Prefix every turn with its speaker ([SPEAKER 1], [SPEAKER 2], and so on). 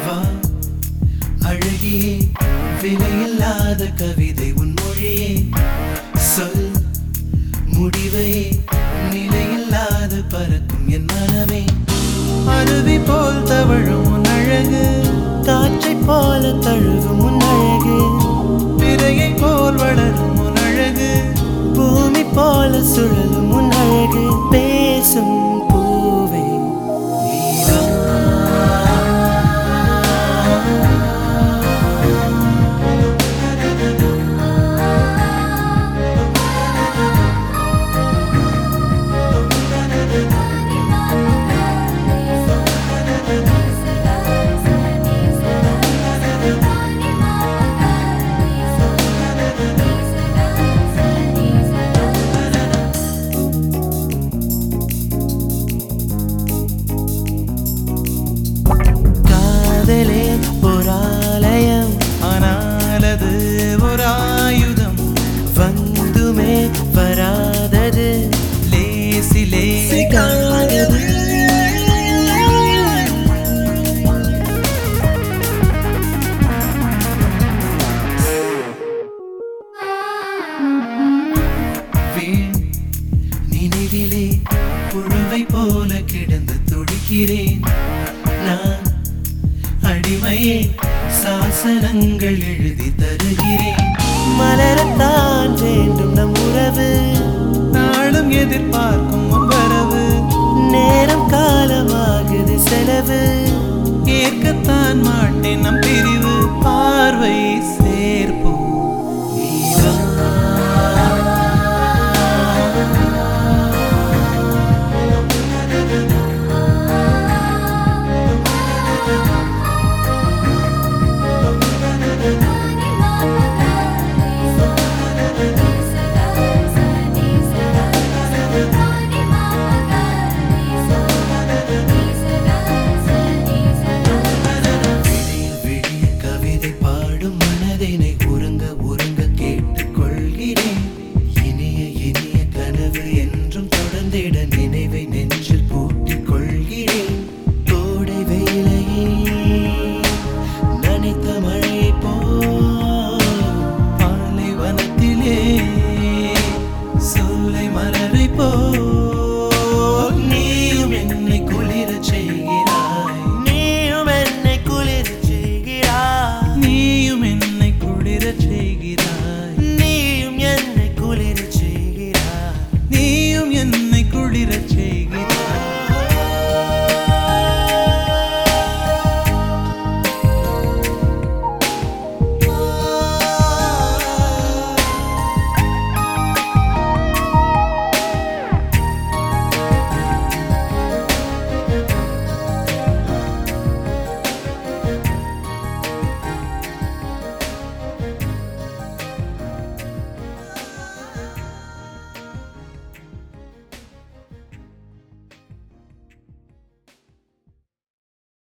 [SPEAKER 1] வா அழகியே விலையில்லாத கவிதை உன் மொழியே சொல் முடிவை நிலையில்லாத பறக்கும் என் மனமே அருவி போல் தவழும் உன் அழகு
[SPEAKER 2] காற்றைப் போல தழுவும் உன் அழகு
[SPEAKER 1] பிறையை போல் வளரும் உன் அழகு
[SPEAKER 2] பூமி போல சுழலும் உன் அழகு பேசும் பூவே காதலே போராலயம்
[SPEAKER 1] ஆனால் அது ஒரு ஆயுதம்
[SPEAKER 2] வந்துமே வராதது
[SPEAKER 1] லேசிலே
[SPEAKER 2] காதது
[SPEAKER 1] வீண் நினைவிலே புழுவை போல கிடந்து துடிக்கிறேன் நான் அடிமையே சாசனங்கள் எழுதி தருகிறேன்
[SPEAKER 2] மலரத்தான் வேண்டும் நம் உறவு
[SPEAKER 1] நாளும் எதிர்பார்க்கும் உன் வரவு
[SPEAKER 2] நேரம் காலமாகுது செலவு
[SPEAKER 1] ஏற்கத்தான் மாட்டேன் நம்